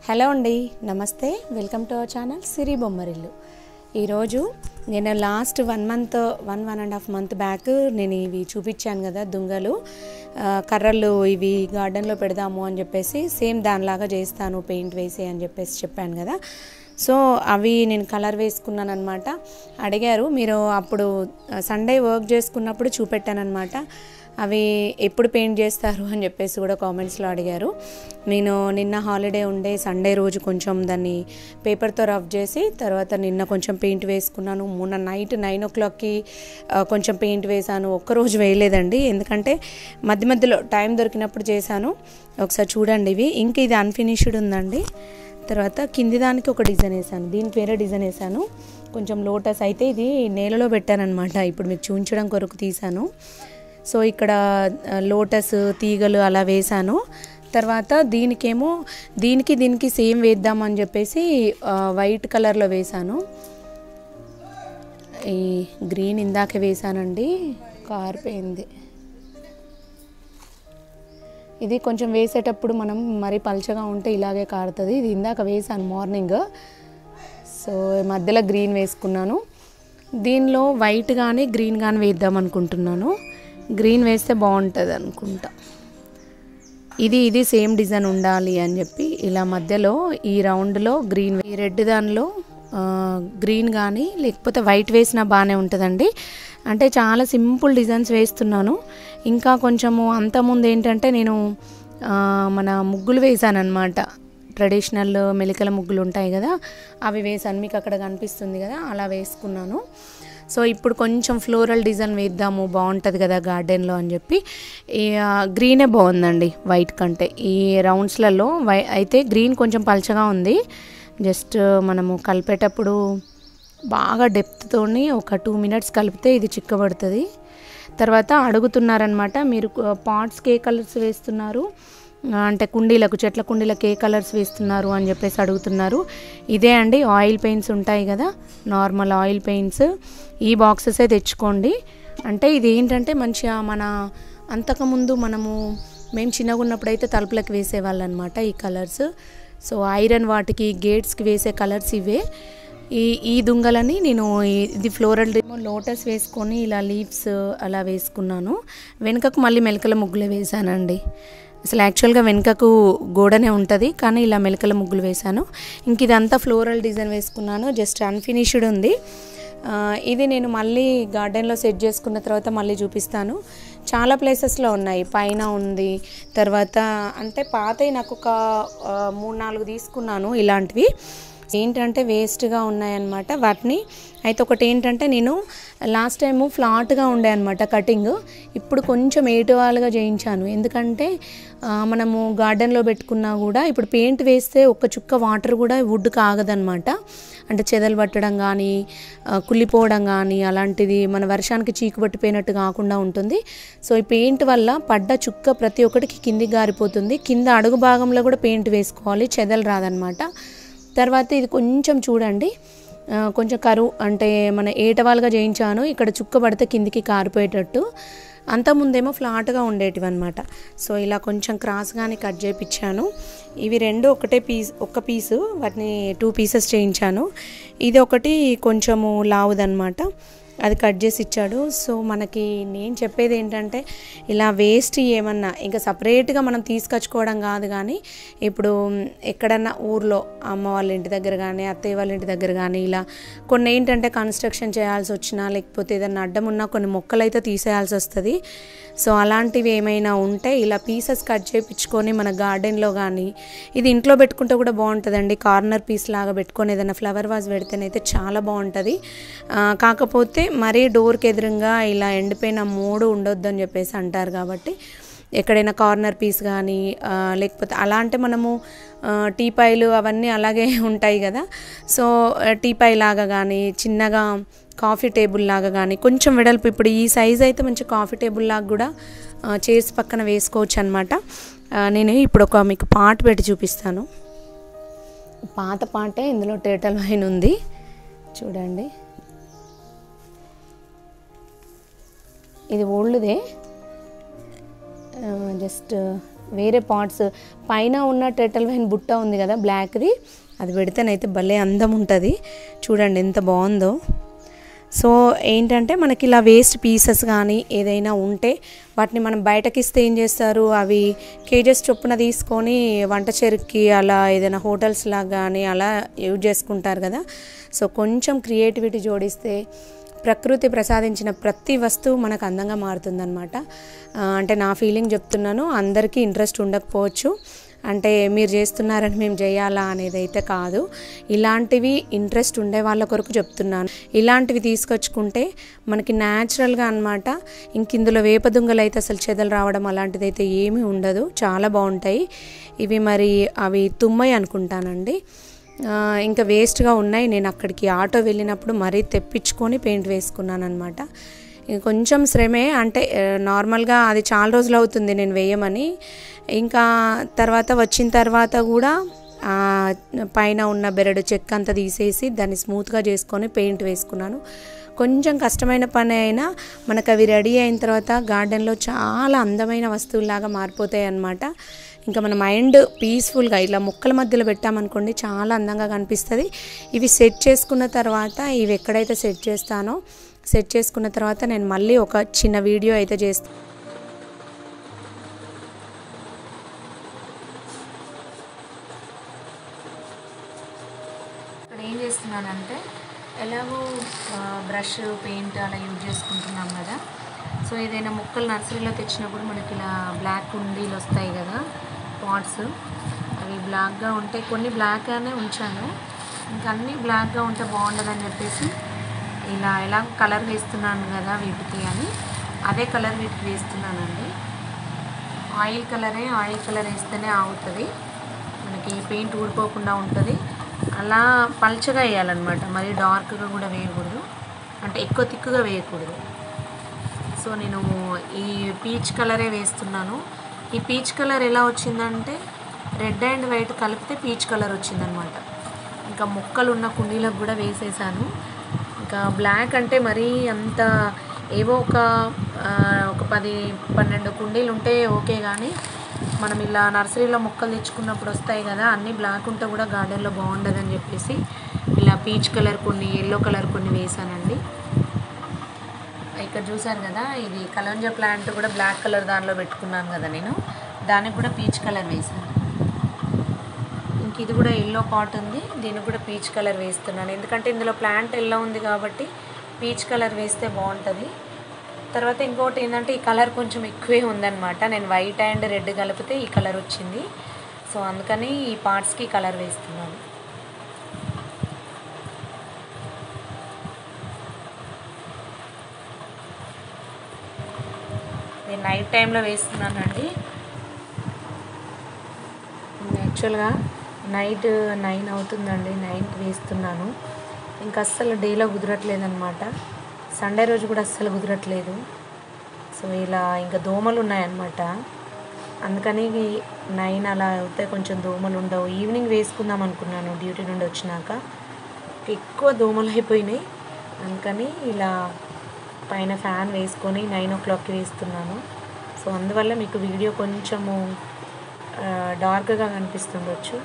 hello అండి నమస్తే welcome to our channel Siri Bommarillu ఈరోజు నేను last one month one one and half month back నేను ఇవి చూపించాను కదా దుంగలు ఆ, కర్రలు ఇవి గార్డెన్లో పెడదాము అని చెప్పేసి సేమ్ దానిలాగా చేస్తాను పెయింట్ వేసి అని చెప్పేసి చెప్పాను కదా సో అవి నేను కలర్ వేసుకున్నాను అనమాట అడిగారు మీరు అప్పుడు సండే వర్క్ చేసుకున్నప్పుడు చూపెట్టాను అనమాట అవి ఎప్పుడు పెయింట్ చేస్తారు అని చెప్పేసి కూడా కామెంట్స్లో అడిగారు నేను నిన్న హాలిడే ఉండే సండే రోజు కొంచెం దాన్ని పేపర్తో రఫ్ చేసి తర్వాత నిన్న కొంచెం పెయింట్ వేసుకున్నాను మొన్న నైట్ నైన్ ఓ క్లాక్కి ఆ, కొంచెం పెయింట్ వేశాను ఒక్కరోజు వేయలేదండి ఎందుకంటే మధ్య మధ్యలో టైం దొరికినప్పుడు చేశాను ఒకసారి చూడండి ఇవి ఇంక ఇది అన్ఫినిష్డ్ ఉందండి తర్వాత కింది దానికి ఒక డిజైన్ వేసాను దీనికి వేరే డిజైన్ వేసాను కొంచెం లోటస్ అయితే ఇది నేలలో పెట్టానమాట ఇప్పుడు మీకు చూపించడం కొరకు తీసాను సో ఇక్కడ ఆ, లోటస్ తీగలు అలా వేసాను తర్వాత దీనికేమో దీనికి దీనికి సేమ్ వేద్దామని చెప్పేసి ఆ, వైట్ కలర్లో వేసాను ఈ గ్రీన్ ఇందాక వేసానండి కారిపోయింది ఇది కొంచెం వేసేటప్పుడు మనం మరీ పల్చగా ఉంటే ఇలాగే కారుతుంది ఇది ఇందాక వేసాను మార్నింగ్ సో మధ్యలో గ్రీన్ వేసుకున్నాను దీనిలో వైట్ కానీ గ్రీన్ కానీ వేద్దాం అనుకుంటున్నాను గ్రీన్ వేస్తే బాగుంటుంది అనుకుంటా ఇది ఇది సేమ్ డిజైన్ ఉండాలి అని చెప్పి ఇలా మధ్యలో ఈ రౌండ్లో గ్రీన్ ఈ రెడ్ దానిలో ఆ, గ్రీన్ కానీ లేకపోతే వైట్ వేసినా బాగానే ఉంటుందండి అంటే చాలా సింపుల్ డిజైన్స్ వేస్తున్నాను ఇంకా కొంచెము అంతకుముందు ఏంటంటే నేను ఆ, మన ముగ్గులు వేసాను అనమాట ట్రెడిషనల్ మెలికల ముగ్గులు ఉంటాయి కదా అవి వేసాను మీకు అక్కడ కనిపిస్తుంది కదా అలా వేసుకున్నాను సో ఇప్పుడు కొంచెం ఫ్లోరల్ డిజైన్ వేద్దాము బాగుంటుంది కదా గార్డెన్లో అని చెప్పి ఈ ఆ, గ్రీనే బాగుందండి వైట్ కంటే ఈ రౌండ్స్లలో వై అయితే గ్రీన్ కొంచెం పల్చగా ఉంది జస్ట్ మనము కలిపేటప్పుడు బాగా డెప్త్తోని ఒక టూ మినిట్స్ కలిపితే ఇది చిక్కబడుతుంది తర్వాత అడుగుతున్నారనమాట మీరు పాట్స్కి ఏ కలర్స్ వేస్తున్నారు ఆ, అంటే కుండీలకు చెట్ల కుండీలకు ఏ కలర్స్ వేస్తున్నారు అని చెప్పేసి అడుగుతున్నారు ఇదే అండి ఆయిల్ పెయింట్స్ ఉంటాయి కదా నార్మల్ ఆయిల్ పెయింట్స్ ఈ బాక్సెసే తెచ్చుకోండి అంటే ఇది ఏంటంటే మంచిగా మన అంతకుముందు మనము మేము చిన్నగా ఉన్నప్పుడు అయితే తలుపులకు వేసేవాళ్ళు అనమాట ఈ కలర్స్ సో ఐరన్ వాటికి గేట్స్కి వేసే కలర్స్ ఇవే ఈ ఈ దుంగలని నేను ఈ- ఇది ఫ్లోరల్ లోటస్ వేసుకొని ఇలా లీవ్స్ అలా వేసుకున్నాను వెనుకకు మళ్ళీ మెలకల ముగ్గులు వేసానండి అసలు యాక్చువల్గా వెనుకకు గోడనే ఉంటుంది కానీ ఇలా మెలకల ముగ్గులు వేశాను ఇంక ఇదంతా ఫ్లోరల్ డిజైన్ వేసుకున్నాను జస్ట్ అన్ఫినిష్డ్ ఉంది ఆ, ఇది నేను మళ్ళీ గార్డెన్లో సెట్ చేసుకున్న తర్వాత మళ్ళీ చూపిస్తాను చాలా ప్లేసెస్లో ఉన్నాయి పైన ఉంది తర్వాత అంటే పాతవి నాకు ఒక ఆ, మూడు నాలుగు తీసుకున్నాను ఇలాంటివి ఏంటంటే వేస్ట్గా ఉన్నాయన్నమాట వాటిని అయితే ఒకటి ఏంటంటే నేను లాస్ట్ టైము ఫ్లాట్గా ఉండే అనమాట కటింగ్ ఇప్పుడు కొంచెం ఏటువాలుగా చేయించాను ఎందుకంటే ఆ, మనము గార్డెన్లో పెట్టుకున్నా కూడా ఇప్పుడు పెయింట్ వేస్తే ఒక్క చుక్క వాటర్ కూడా వుడ్ కాగదనమాట అంటే చెదలు పట్టడం కానీ ఆ, కుళ్ళిపోవడం కానీ అలాంటిది మన వర్షానికి చీకు పట్టిపోయినట్టు కాకుండా ఉంటుంది సో ఈ పెయింట్ వల్ల పడ్డ చుక్క ప్రతి ఒక్కటికి కిందికి గారిపోతుంది కింద అడుగు భాగంలో కూడా పెయింట్ వేసుకోవాలి చెదలు రాదనమాట తర్వాత ఇది కొంచెం చూడండి ఆ, కొంచెం కరువు అంటే మన ఏటవాలుగా చేయించాను ఇక్కడ చుక్క పడితే కిందికి కారిపోయేటట్టు అంతకుముందేమో ఫ్లాట్గా ఉండేటివి అనమాట సో ఇలా కొంచెం క్రాస్గానే కట్ చేయించాను ఇవి రెండు ఒకటే పీస్ ఒక్క పీసు వాటిని టూ పీసెస్ చేయించాను ఇది ఒకటి కొంచెము లావుదనమాట అది కట్ చేసి ఇచ్చాడు సో మనకి నేను చెప్పేది ఏంటంటే ఇలా వేస్ట్ ఏమన్నా ఇంకా సపరేట్గా మనం తీసుకొచ్చుకోవడం కాదు కానీ ఇప్పుడు ఎక్కడన్నా ఊర్లో అమ్మ వాళ్ళ ఇంటి దగ్గర కానీ అత్తయ్య వాళ్ళ ఇంటి దగ్గర కానీ ఇలా కొన్ని ఏంటంటే కన్స్ట్రక్షన్ చేయాల్సి వచ్చినా లేకపోతే ఏదన్నా అడ్డం ఉన్నా కొన్ని మొక్కలు అయితే తీసేయాల్సి వస్తుంది సో అలాంటివి ఏమైనా ఉంటే ఇలా పీసెస్ కట్ చేయించుకొని మన గార్డెన్లో కానీ ఇది ఇంట్లో పెట్టుకుంటే కూడా బాగుంటుందండి కార్నర్ పీస్ లాగా పెట్టుకొని ఏదైనా ఫ్లవర్ వాజ్ పెడితేనైతే చాలా బాగుంటుంది ఆ, కాకపోతే మరీ డోర్కి ఎదురుగా ఇలా ఎండిపోయిన మూడు ఉండొద్దు అని చెప్పేసి అంటారు కాబట్టి ఎక్కడైనా కార్నర్ పీస్ కానీ ఆ, లేకపోతే అలా అంటే మనము ఆ, టీపాయిలు అవన్నీ అలాగే ఉంటాయి కదా సో ఆ, టీపాయ్ లాగా కానీ చిన్నగా కాఫీ టేబుల్ లాగా కానీ కొంచెం వెడల్పు ఇప్పుడు ఈ సైజ్ అయితే మంచి కాఫీ టేబుల్ లాగా కూడా ఆ, చేసి పక్కన వేసుకోవచ్చు అనమాట నేను ఇప్పుడు ఒక మీకు పాట పెట్టి చూపిస్తాను పాత పాటే ఇందులో టేటల్ వైన్ ఉంది చూడండి ఇది ఓల్డ్దే జస్ట్ వేరే పాట్స్ పైన ఉన్న టెటల్ వైన్ బుట్ట ఉంది కదా బ్లాక్ది అది పెడితేనైతే భలే అందం ఉంటుంది చూడండి ఎంత బాగుందో సో ఏంటంటే మనకి ఇలా వేస్ట్ పీసెస్ కానీ ఏదైనా ఉంటే వాటిని మనం బయటకి ఇస్తే ఏం చేస్తారు అవి కేజెస్ చొప్పున తీసుకొని వంట చెరుక్కి అలా ఏదైనా హోటల్స్ లాగా కానీ అలా యూజ్ చేసుకుంటారు కదా సో కొంచెం క్రియేటివిటీ జోడిస్తే ప్రకృతి ప్రసాదించిన ప్రతి వస్తువు మనకు అందంగా మారుతుందన్నమాట ఆ, అంటే నా ఫీలింగ్ చెప్తున్నాను అందరికీ ఇంట్రెస్ట్ ఉండకపోవచ్చు అంటే మీరు చేస్తున్నారని మేము చేయాలా అనేది అయితే కాదు ఇలాంటివి ఇంట్రెస్ట్ ఉండే వాళ్ళ కొరకు చెప్తున్నాను ఇలాంటివి తీసుకొచ్చుకుంటే మనకి న్యాచురల్గా అనమాట ఇంక ఇందులో వేపదుంగలు అయితే అసలు చెదలు రావడం అలాంటిది అయితే ఏమీ ఉండదు చాలా బాగుంటాయి ఇవి మరి అవి తుమ్మయి అనుకుంటానండి ఆ, ఇంకా వేస్ట్గా ఉన్నాయి నేను అక్కడికి ఆటో వెళ్ళినప్పుడు మరీ తెప్పించుకొని పెయింట్ వేసుకున్నాను అనమాట కొంచెం శ్రమే అంటే ఆ, నార్మల్గా అది చాలా రోజులు అవుతుంది నేను వేయమని ఇంకా తర్వాత వచ్చిన తర్వాత కూడా ఆ, పైన ఉన్న బెరడు చెక్క అంతా తీసేసి దాన్ని స్మూత్గా చేసుకొని పెయింట్ వేసుకున్నాను కొంచెం కష్టమైన పని అయినా మనకు అవి రెడీ అయిన తర్వాత గార్డెన్లో చాలా అందమైన వస్తువులాగా మారిపోతాయి అన్నమాట ఇంకా మన మైండ్ పీస్ఫుల్గా ఇలా మొక్కల మధ్యలో పెట్టామనుకోండి చాలా అందంగా కనిపిస్తుంది ఇవి సెట్ చేసుకున్న తర్వాత ఇవి ఎక్కడైతే సెట్ చేస్తానో సెట్ చేసుకున్న తర్వాత నేను మళ్ళీ ఒక చిన్న వీడియో అయితే చేస్తాను ఇక్కడ ఏం చేస్తున్నానంటే ఎలాగో బ్రష్ పెయింట్ అలా యూజ్ చేసుకుంటున్నాం కదా సో ఏదైనా మొక్కలు నర్సరీలో తెచ్చినప్పుడు మనకి ఇలా బ్లాక్ కుండీలు వస్తాయి కదా పాట్స్ అవి బ్లాక్గా ఉంటే కొన్ని బ్లాక్గానే ఉంచాను ఇంకా అన్నీ బ్లాక్గా ఉంటే బాగుండదని చెప్పేసి ఇలా ఎలా కలర్ వేస్తున్నాను కదా వీటికి అని అదే కలర్ వీటికి వేస్తున్నానండి ఆయిల్ కలరే ఆయిల్ కలర్ వేస్తేనే ఆగుతుంది మనకి పెయింట్ ఊడిపోకుండా ఉంటుంది అలా పల్చగా వేయాలన్నమాట మరి డార్క్గా కూడా వేయకూడదు అంటే ఎక్కువ తిక్కుగా వేయకూడదు సో నేను ఈ పీచ్ కలరే వేస్తున్నాను ఈ పీచ్ కలర్ ఎలా వచ్చిందంటే రెడ్ అండ్ వైట్ కలిపితే పీచ్ కలర్ వచ్చిందనమాట ఇంకా మొక్కలు ఉన్న కుండీలకు కూడా వేసేసాను ఇంకా బ్లాక్ అంటే మరీ అంత ఏవో ఒక ఆ, ఒక పది పన్నెండు కుండీలు ఉంటే ఓకే కానీ మనం ఇలా నర్సరీలో మొక్కలు తెచ్చుకున్నప్పుడు వస్తాయి కదా అన్నీ బ్లాక్ ఉంటే కూడా గార్డెన్లో బాగుండదని చెప్పేసి ఇలా పీచ్ కలర్ కొన్ని ఎల్లో కలర్ కొన్ని వేసానండి ఇక్కడ చూసారు కదా ఇది కలంజ ప్లాంట్ కూడా బ్లాక్ కలర్ దానిలో పెట్టుకున్నాను కదా నేను దానికి కూడా పీచ్ కలర్ వేసాను ఇంక ఇది కూడా ఎల్లో పాట్ ఉంది దీనికి కూడా పీచ్ కలర్ వేస్తున్నాను ఎందుకంటే ఇందులో ప్లాంట్ ఎల్లో ఉంది కాబట్టి పీచ్ కలర్ వేస్తే బాగుంటుంది తర్వాత ఇంకోటి ఏంటంటే ఈ కలర్ కొంచెం ఎక్కువే ఉందన్నమాట నేను వైట్ అండ్ రెడ్ కలిపితే ఈ కలర్ వచ్చింది సో అందుకని ఈ పార్ట్స్కి కలర్ వేస్తున్నాను నేను నైట్ టైంలో వేస్తున్నానండి యాక్చువల్గా నైట్ నైన్ అవుతుందండి నైన్కి వేస్తున్నాను ఇంకా అస్సలు డేలో కుదరట్లేదన్నమాట సండే రోజు కూడా అస్సలు కుదరట్లేదు సో ఇలా ఇంకా దోమలు ఉన్నాయన్నమాట అందుకని నైన్ అలా అవుతే కొంచెం దోమలు ఉండవు ఈవినింగ్ వేసుకుందాం అనుకున్నాను డ్యూటీ నుండి వచ్చినాక ఎక్కువ దోమలు అయిపోయినాయి అందుకని ఇలా పైన ఫ్యాన్ వేసుకొని నైన్ ఓ క్లాక్కి వేస్తున్నాను సో అందువల్ల మీకు వీడియో కొంచెము ఆ, డార్క్గా కనిపిస్తుండొచ్చు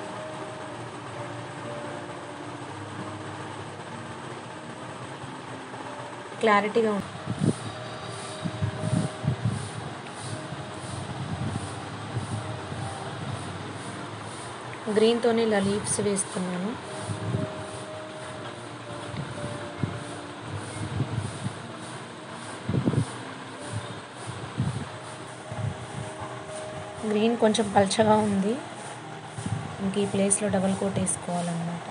క్లారిటీగా ఉంది గ్రీన్తోనే ఇలా లీవ్స్ వేస్తున్నాను గ్రీన్ కొంచెం పల్చగా ఉంది ఇంక ఈ ప్లేస్లో డబల్ కోట్ వేసుకోవాలన్నమాట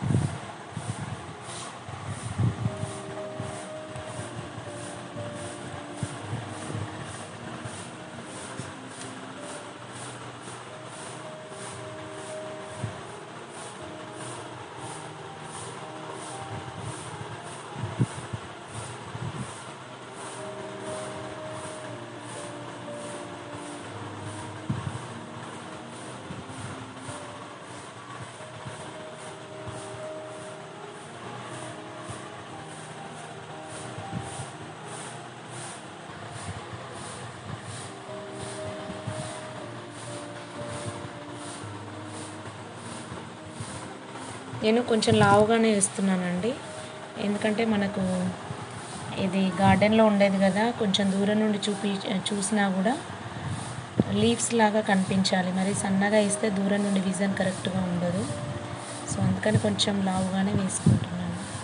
నేను కొంచెం లావుగానే వేస్తున్నానండి ఎందుకంటే మనకు ఇది గార్డెన్లో ఉండేది కదా కొంచెం దూరం నుండి చూపి చూసినా కూడా లీవ్స్ లాగా కనిపించాలి మరి సన్నగా వేస్తే దూరం నుండి విజన్ కరెక్ట్గా ఉండదు సో అందుకని కొంచెం లావుగానే వేసుకుంటున్నాను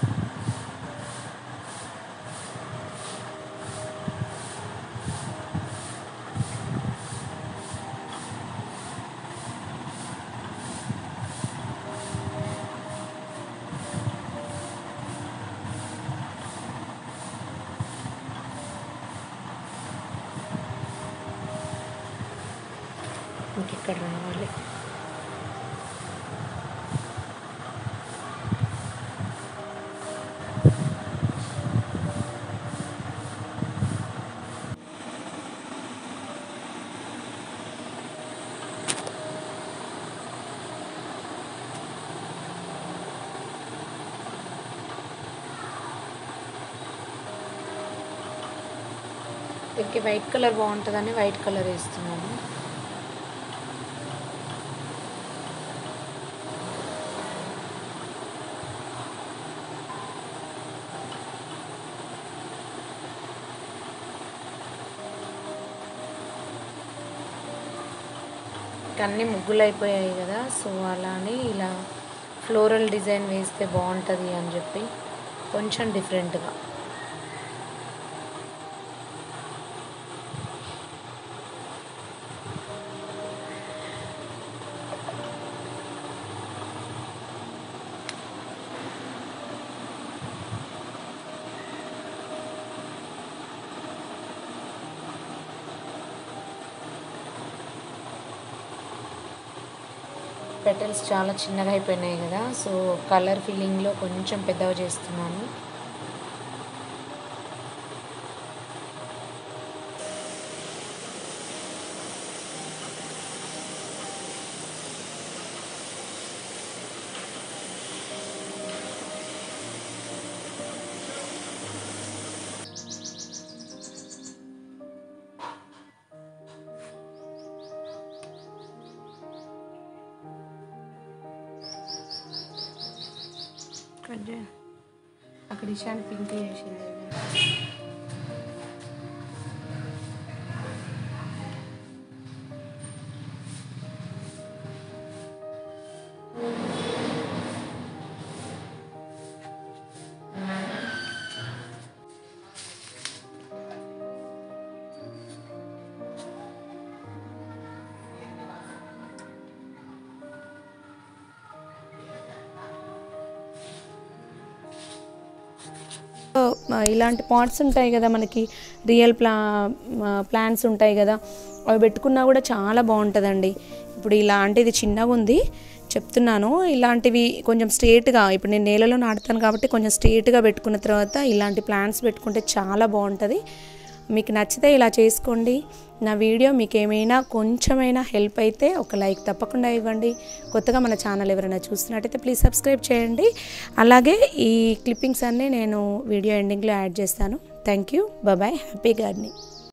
ఇంకెక్కడ రావాలి దీనికి వైట్ కలర్ బాగుంటుందని వైట్ కలర్ వేస్తున్నాను అన్నీ ముగ్గులు అయిపోయాయి కదా సో అలానే ఇలా ఫ్లోరల్ డిజైన్ వేస్తే బాగుంటుంది అని చెప్పి కొంచెం డిఫరెంట్గా పెటల్స్ చాలా చిన్నగా అయిపోయినాయి కదా సో కలర్ ఫీలింగ్లో కొంచెం పెద్దగా చేస్తున్నాను కొంచెం అక్కడ ఇషాన్ పింక్ చేసింది ఆ, ఇలాంటి పాట్స్ ఉంటాయి కదా మనకి రియల్ ప్లా ప్లాంట్స్ ఉంటాయి కదా అవి పెట్టుకున్నా కూడా చాలా బాగుంటుందండి ఇప్పుడు ఇలాంటిది చిన్నగా ఉంది చెప్తున్నాను ఇలాంటివి కొంచెం స్ట్రేట్గా ఇప్పుడు నేను నేలలో నాటుతాను కాబట్టి కొంచెం స్ట్రేట్గా పెట్టుకున్న తర్వాత ఇలాంటి ప్లాంట్స్ పెట్టుకుంటే చాలా బాగుంటుంది మీకు నచ్చితే ఇలా చేసుకోండి నా వీడియో మీకు ఏమైనా కొంచెమైనా హెల్ప్ అయితే ఒక లైక్ తప్పకుండా ఇవ్వండి కొత్తగా మన ఛానల్ ఎవరైనా చూస్తున్నట్టయితే ప్లీజ్ సబ్స్క్రైబ్ చేయండి అలాగే ఈ క్లిప్పింగ్స్ అన్నీ నేను వీడియో ఎండింగ్లో యాడ్ చేస్తాను thank you bye happy gardening